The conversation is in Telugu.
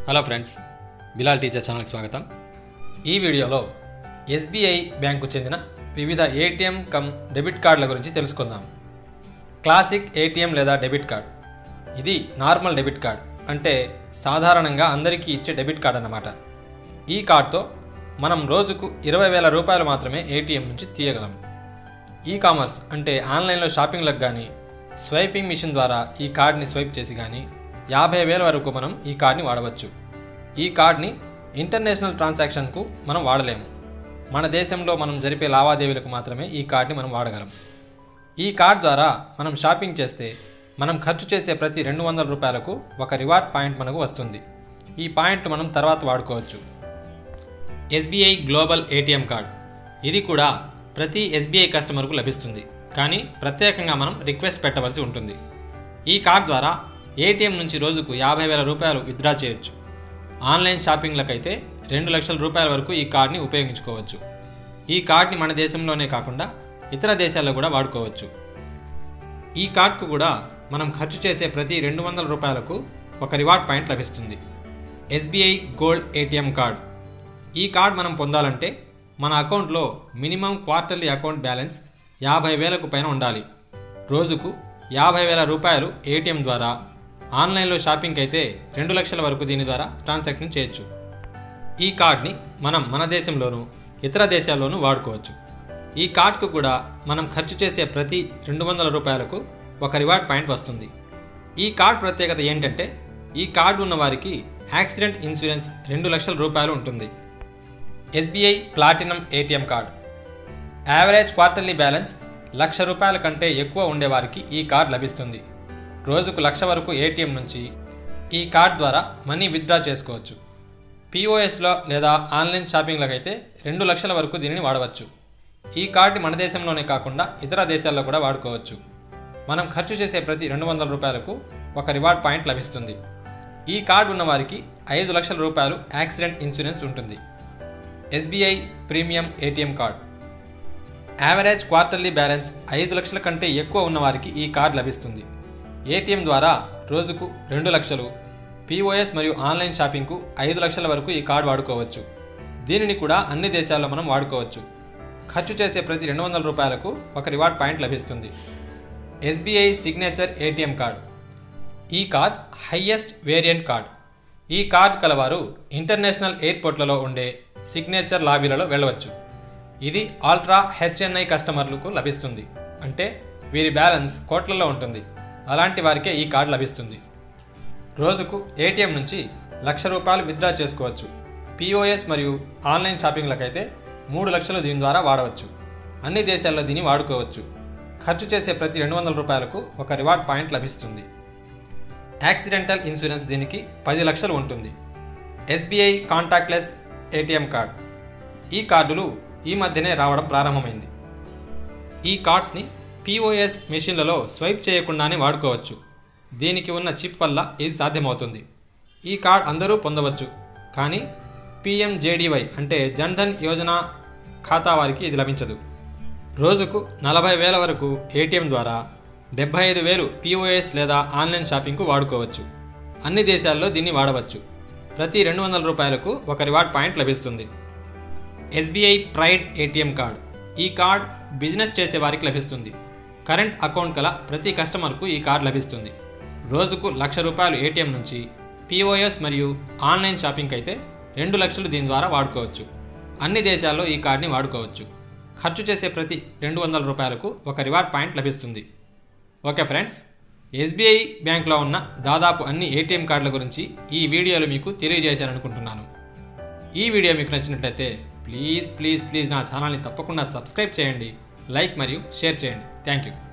హలో ఫ్రెండ్స్ బిలాల్ టీచర్ ఛానల్కి స్వాగతం ఈ వీడియోలో ఎస్బీఐ బ్యాంకు చెందిన వివిధ ఏటీఎం కమ్ డెబిట్ కార్డుల గురించి తెలుసుకుందాం క్లాసిక్ ఏటీఎం లేదా డెబిట్ కార్డ్ ఇది నార్మల్ డెబిట్ కార్డ్ అంటే సాధారణంగా అందరికీ ఇచ్చే డెబిట్ కార్డ్ అన్నమాట ఈ కార్డ్తో మనం రోజుకు ఇరవై వేల రూపాయలు మాత్రమే ఏటీఎం నుంచి తీయగలం ఈ కామర్స్ అంటే ఆన్లైన్లో షాపింగ్లకు కానీ స్వైపింగ్ మిషన్ ద్వారా ఈ కార్డ్ని స్వైప్ చేసి కానీ యాభై వేల వరకు మనం ఈ కార్డ్ని వాడవచ్చు ఈ కార్డ్ని ఇంటర్నేషనల్ ట్రాన్సాక్షన్కు మనం వాడలేము మన దేశంలో మనం జరిపే లావాదేవీలకు మాత్రమే ఈ కార్డ్ని మనం వాడగలం ఈ కార్డ్ ద్వారా మనం షాపింగ్ చేస్తే మనం ఖర్చు చేసే ప్రతి రెండు వందల రూపాయలకు ఒక రివార్డ్ పాయింట్ మనకు వస్తుంది ఈ పాయింట్ మనం తర్వాత వాడుకోవచ్చు ఎస్బీఐ గ్లోబల్ ఏటీఎం కార్డ్ ఇది కూడా ప్రతి ఎస్బీఐ కస్టమర్కు లభిస్తుంది కానీ ప్రత్యేకంగా మనం రిక్వెస్ట్ పెట్టవలసి ఉంటుంది ఈ కార్డ్ ద్వారా ఏటీఎం నుంచి రోజుకు యాభై వేల రూపాయలు విత్డ్రా చేయొచ్చు ఆన్లైన్ షాపింగ్లకైతే రెండు లక్షల రూపాయల వరకు ఈ కార్డ్ని ఉపయోగించుకోవచ్చు ఈ కార్డ్ని మన దేశంలోనే కాకుండా ఇతర దేశాల్లో కూడా వాడుకోవచ్చు ఈ కార్డ్కు కూడా మనం ఖర్చు చేసే ప్రతి రెండు వందల రూపాయలకు ఒక రివార్డ్ పాయింట్ లభిస్తుంది ఎస్బీఐ గోల్డ్ ఏటీఎం కార్డ్ ఈ కార్డ్ మనం పొందాలంటే మన అకౌంట్లో మినిమం క్వార్టర్లీ అకౌంట్ బ్యాలెన్స్ యాభై వేలకు పైన ఉండాలి రోజుకు యాభై వేల రూపాయలు ఏటీఎం ద్వారా ఆన్లైన్లో షాపింగ్ అయితే రెండు లక్షల వరకు దీని ద్వారా ట్రాన్సాక్షన్ చేయొచ్చు ఈ కార్డ్ని మనం మన దేశంలోనూ ఇతర దేశాల్లోనూ వాడుకోవచ్చు ఈ కార్డ్కు కూడా మనం ఖర్చు చేసే ప్రతి రెండు వందల రూపాయలకు ఒక రివార్డ్ పాయింట్ వస్తుంది ఈ కార్డ్ ప్రత్యేకత ఏంటంటే ఈ కార్డు ఉన్న వారికి యాక్సిడెంట్ ఇన్సూరెన్స్ రెండు లక్షల రూపాయలు ఉంటుంది SBI platinum ATM card average quarterly balance lakh రూపాయల కంటే ఎక్కువ ఉండేవారికి ఈ కార్డ్ లభిస్తుంది రోజుకు లక్ష వరకు ఏటీఎం నుంచి ఈ కార్డ్ ద్వారా మనీ విత్డ్రా చేసుకోవచ్చు పీఓఎస్లో లేదా ఆన్లైన్ షాపింగ్లకైతే రెండు లక్షల వరకు దీనిని వాడవచ్చు ఈ కార్డు మన దేశంలోనే కాకుండా ఇతర దేశాల్లో కూడా వాడుకోవచ్చు మనం ఖర్చు చేసే ప్రతి రెండు వందల రూపాయలకు ఒక రివార్డ్ పాయింట్ లభిస్తుంది ఈ కార్డు ఉన్న వారికి ఐదు లక్షల రూపాయలు యాక్సిడెంట్ ఇన్సూరెన్స్ ఉంటుంది SBI premium ATM card average quarterly balance ఐదు లక్షల కంటే ఎక్కువ ఉన్నవారికి ఈ కార్డ్ లభిస్తుంది ఏటీఎం ద్వారా రోజుకు రెండు లక్షలు పీఓఎస్ మరియు ఆన్లైన్ షాపింగ్కు ఐదు లక్షల వరకు ఈ కార్డ్ వాడుకోవచ్చు దీనిని కూడా అన్ని దేశాల్లో మనం వాడుకోవచ్చు ఖర్చు చేసే ప్రతి రెండు వందల రూపాయలకు ఒక రివార్డ్ పాయింట్ లభిస్తుంది ఎస్బీఐ సిగ్నేచర్ ఏటీఎం కార్డ్ ఈ కార్డ్ హయ్యెస్ట్ వేరియంట్ కార్డ్ ఈ కార్డ్ కలవారు ఇంటర్నేషనల్ ఎయిర్పోర్ట్లలో ఉండే సిగ్నేచర్ లాబీలలో వెళ్ళవచ్చు ఇది ఆల్ట్రా హెచ్ఎన్ఐ కస్టమర్లకు లభిస్తుంది అంటే వీరి బ్యాలెన్స్ కోట్లలో ఉంటుంది అలాంటి వారికే ఈ కార్డు లభిస్తుంది రోజుకు ఏటీఎం నుంచి లక్ష రూపాయలు విత్డ్రా చేసుకోవచ్చు పీఓఎస్ మరియు ఆన్లైన్ షాపింగ్లకైతే మూడు లక్షలు దీని ద్వారా వాడవచ్చు అన్ని దేశాల్లో దీన్ని వాడుకోవచ్చు ఖర్చు చేసే ప్రతి రెండు వందల రూపాయలకు ఒక రివార్డ్ పాయింట్ లభిస్తుంది యాక్సిడెంటల్ ఇన్సూరెన్స్ దీనికి పది లక్షలు ఉంటుంది ఎస్బీఐ కాంటాక్ట్లెస్ ఏటీఎం కార్డ్ ఈ కార్డులు ఈ మధ్యనే రావడం ప్రారంభమైంది ఈ కార్డ్స్ని పీఓఎస్ మెషిన్లలో స్వైప్ చేయకుండానే వాడుకోవచ్చు దీనికి ఉన్న చిప్ వల్ల ఇది సాధ్యమవుతుంది ఈ కార్డ్ అందరూ పొందవచ్చు కానీ పిఎంజేడివై అంటే జన్ధన్ యోజన ఖాతా వారికి ఇది లభించదు రోజుకు నలభై వేల వరకు ఏటీఎం ద్వారా డెబ్బై ఐదు వేలు పీఓఎస్ లేదా ఆన్లైన్ షాపింగ్కు వాడుకోవచ్చు అన్ని దేశాల్లో దీన్ని వాడవచ్చు ప్రతి రెండు వందల రూపాయలకు ఒక రివార్డ్ పాయింట్ లభిస్తుంది ఎస్బీఐ ప్రైడ్ ఏటీఎం కార్డ్ ఈ కార్డ్ బిజినెస్ చేసే వారికి లభిస్తుంది కరెంట్ అకౌంట్ గల ప్రతి కస్టమర్కు ఈ కార్డ్ లభిస్తుంది రోజుకు లక్ష రూపాయలు ఏటీఎం నుంచి పీఓఎస్ మరియు ఆన్లైన్ షాపింగ్ అయితే రెండు లక్షలు దీని ద్వారా వాడుకోవచ్చు అన్ని దేశాల్లో ఈ కార్డ్ని వాడుకోవచ్చు ఖర్చు చేసే ప్రతి రెండు వందల రూపాయలకు ఒక రివార్డ్ పాయింట్ లభిస్తుంది ఓకే ఫ్రెండ్స్ ఎస్బీఐ బ్యాంక్లో ఉన్న దాదాపు అన్ని ఏటీఎం కార్డుల గురించి ఈ వీడియోలో మీకు తెలియజేశాను అనుకుంటున్నాను ఈ వీడియో మీకు నచ్చినట్లయితే ప్లీజ్ ప్లీజ్ ప్లీజ్ నా ఛానల్ని తప్పకుండా సబ్స్క్రైబ్ చేయండి లైక్ మరియు షేర్ చేయండి థ్యాంక్ యూ